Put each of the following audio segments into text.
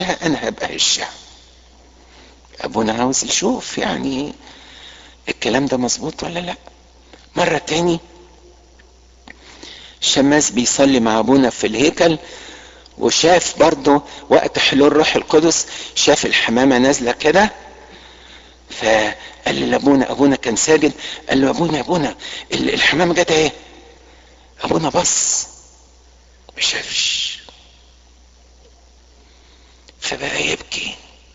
انا هبقى هشها ابونا عاوز يشوف يعني الكلام ده مظبوط ولا لا مرة تاني شماس بيصلي مع ابونا في الهيكل وشاف برضه وقت حلول روح القدس شاف الحمامة نازلة كده فقال لابونا ابونا كان ساجد قال له ابونا ابونا الحمامة جت اهي ابونا بص ما شافش فبقى يبكي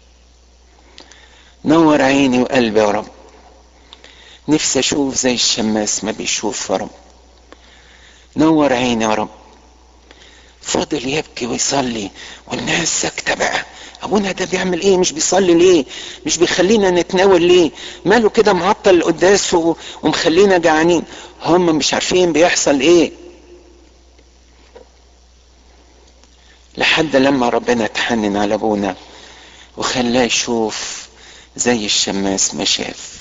نور عيني وقلبي يا رب نفسي اشوف زي الشماس ما بيشوف يا رب نور عيني يا رب فضل يبكي ويصلي والناس ساكته بقى ابونا ده بيعمل ايه مش بيصلي ليه مش بيخلينا نتناول ليه ماله كده معطل القداس ومخلينا جعانين هم مش عارفين بيحصل ايه لحد لما ربنا اتحنن على ابونا وخلاه يشوف زي الشماس ما شاف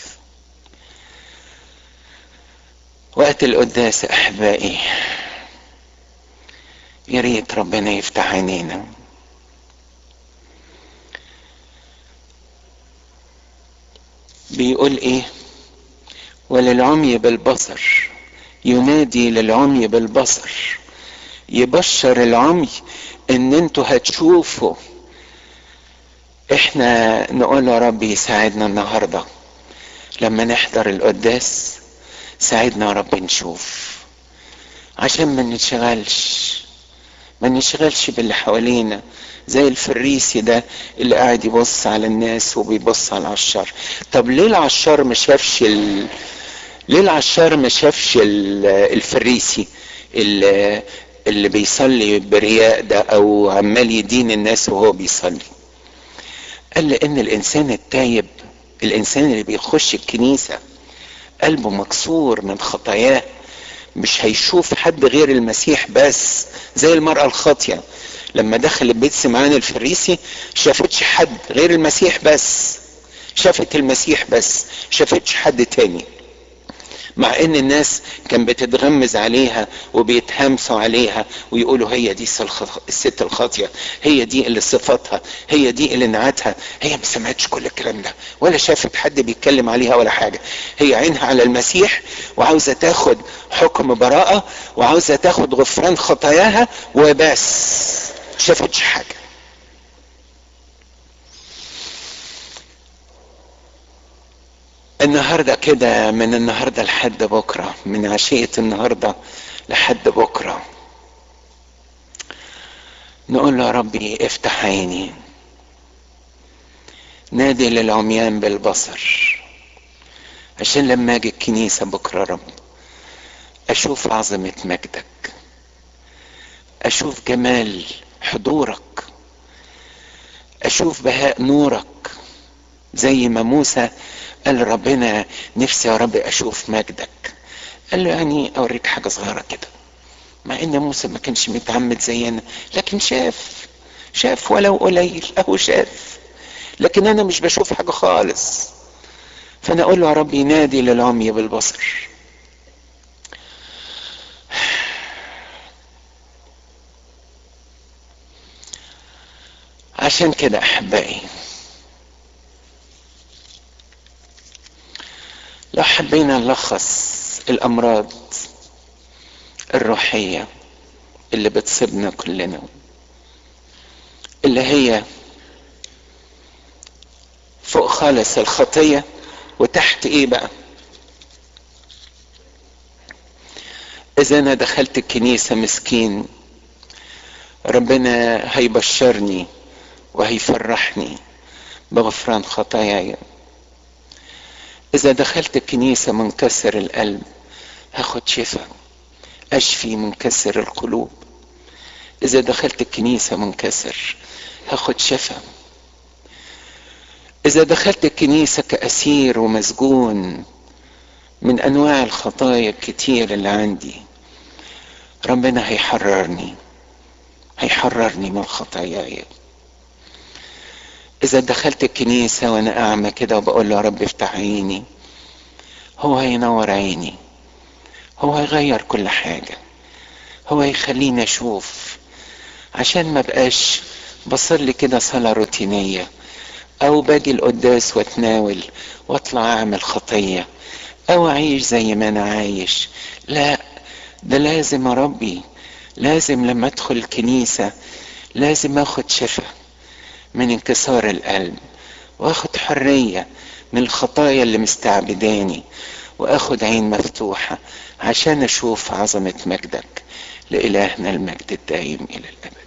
وقت القداس احبائي يا ريت ربنا يفتح عينينا بيقول ايه وللعمي بالبصر ينادي للعمي بالبصر يبشر العمي ان انتوا هتشوفوا احنا نقول يا رب يساعدنا النهارده لما نحضر القداس ساعدنا يا رب نشوف عشان ما ننشغلش ما ننشغلش باللي حوالينا زي الفريسي ده اللي قاعد يبص على الناس وبيبص على العشار طب ليه العشار ما شافش ال... ليه العشار ما شافش ال... الفريسي اللي... اللي بيصلي برياء ده او عمال يدين الناس وهو بيصلي قال لان الانسان التايب الانسان اللي بيخش الكنيسه قلبه مكسور من خطاياه مش هيشوف حد غير المسيح بس زي المرأة الخاطية لما دخل البيت سمعان الفريسي شافتش حد غير المسيح بس شافت المسيح بس شافتش حد تاني مع ان الناس كان بتتغمز عليها وبيتهمسوا عليها ويقولوا هي دي الست الخاطية هي دي اللي صفاتها هي دي اللي نعتها هي ما سمعتش كل الكلام ده ولا شافت حد بيتكلم عليها ولا حاجة هي عينها على المسيح وعاوزة تاخد حكم براءة وعاوزة تاخد غفران خطاياها وبس شافتش حاجة النهارده كده من النهارده لحد بكره من عشيه النهارده لحد بكره نقول له يا ربي افتح عيني نادي للعميان بالبصر عشان لما اجي الكنيسه بكره يا رب اشوف عظمه مجدك اشوف جمال حضورك اشوف بهاء نورك زي ما موسى قال ربنا نفسي يا رب اشوف مجدك قال له يعني اوريك حاجه صغيره كده مع ان موسى ما كانش متعمد زينا لكن شاف شاف ولو قليل اهو شاف لكن انا مش بشوف حاجه خالص فانا اقول له يا رب ينادي للعمي بالبصر عشان كده احبائي لو حبينا نلخص الامراض الروحيه اللي بتصيبنا كلنا اللي هي فوق خالص الخطيه وتحت ايه بقى اذا انا دخلت الكنيسه مسكين ربنا هيبشرني وهيفرحني بغفران خطاياي إذا دخلت الكنيسة منكسر القلب هاخد شفاء أشفي منكسر القلوب إذا دخلت الكنيسة منكسر هاخد شفاء إذا دخلت الكنيسة كأسير ومسجون من أنواع الخطايا الكتير اللي عندي ربنا هيحررني هيحررني من خطاياي إذا دخلت الكنيسة وأنا أعمى كده وبقول له يا رب افتح عيني هو هينور عيني هو هيغير كل حاجة هو هيخليني أشوف عشان ما بقاش بصلي كده صلاة روتينية او باجي القداس واتناول واطلع اعمل خطية او اعيش زي ما انا عايش لا ده لازم اربي لازم لما ادخل الكنيسة لازم اخد شفاء من انكسار القلب واخد حرية من الخطايا اللي مستعبداني واخد عين مفتوحة عشان اشوف عظمة مجدك لإلهنا المجد الدائم الى الابد